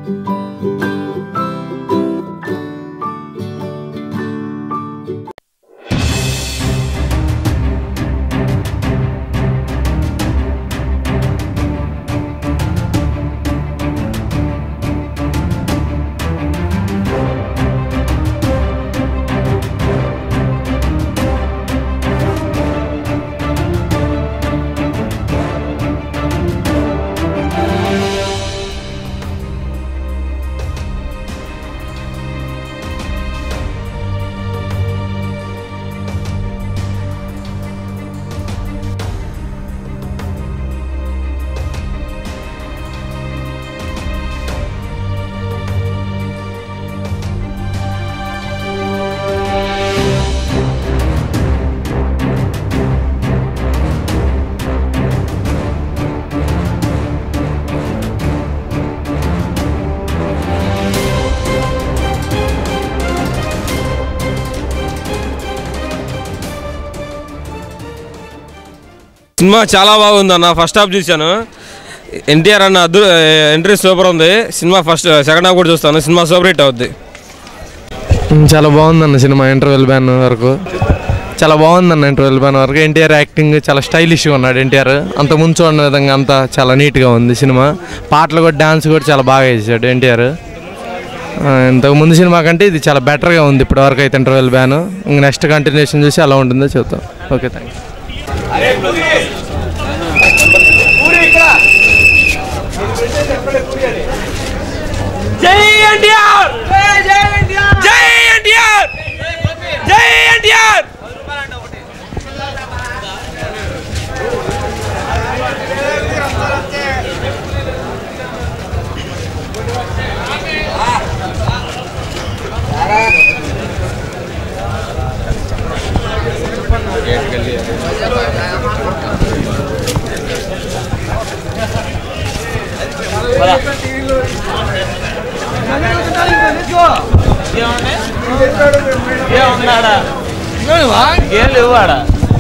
cinema చాలా బాగుంది అన్న ఫస్ట్ హాఫ్ చూశాను ఎన్టీఆర్ అన్న అద్దు ఎంట్రీ సూపర్ ఉంది సినిమా ఫస్ట్ సెకండ్ హాఫ్ కూడా చూస్తాను సినిమా సూపర్ హిట్ అవుద్ది చాలా బాగుందన్న సినిమా ఇంటర్వెల్ బ్యాన్ వరకు చాలా బాగుందన్న ఇంటర్వెల్ బ్యాన్ వరకు ఎన్టీఆర్ యాక్టింగ్ చాలా స్టైలిష్గా ఉన్నాడు ఎన్టీఆర్ అంత ముందు చూడని విధంగా అంతా చాలా నీట్గా ఉంది సినిమా పాటలు కూడా డాన్స్ కూడా చాలా బాగా చేశాడు ఎన్టీఆర్ ఇంతకు ముందు సినిమా కంటే ఇది చాలా బెటర్గా ఉంది ఇప్పటి వరకు అయితే ఇంటర్వెల్ బ్యాన్ ఇంక నెక్స్ట్ కంటిన్యూషన్ చూసి ఎలా ఉంటుందో చూద్దాం ఓకే థ్యాంక్ యూ జై ఎన్టీఆర్ జై ఎన్టీఆర్ జై ఎన్టీఆర్ జై ఎన్టీఆర్ ఏం లేవాడా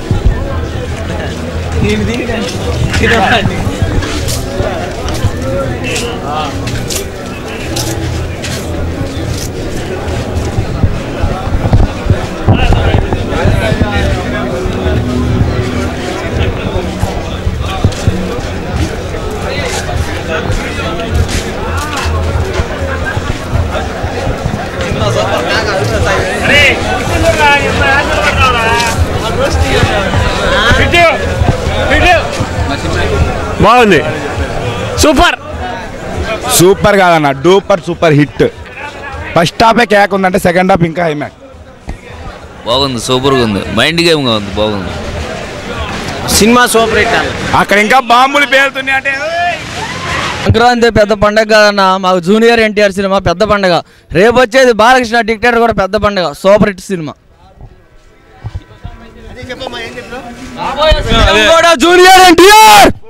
బాగుంది సూపర్ సూపర్ కాదన్న డూపర్ సూపర్ హిట్ ఫస్ట్ హాఫే కేక్ ఉందంటే సెకండ్ హాఫ్ ఇంకా హైమాక్ బాగుంది సూపర్గా ఉంది మైండ్ గేమ్గా ఉంది బాగుంది సినిమా సూపర్ హిట్ అన్న అక్కడ ఇంకా బాంబులు పేలుతున్నాయి అంటే సంక్రాంతి పెద్ద పండగ కాదన్న మాకు జూనియర్ ఎన్టీఆర్ సినిమా పెద్ద పండగ రేపు వచ్చేది బాలకృష్ణ డిక్టేటర్ కూడా పెద్ద పండగ సూపర్ హిట్ సినిమా జూనియర్ ఎన్టీఆర్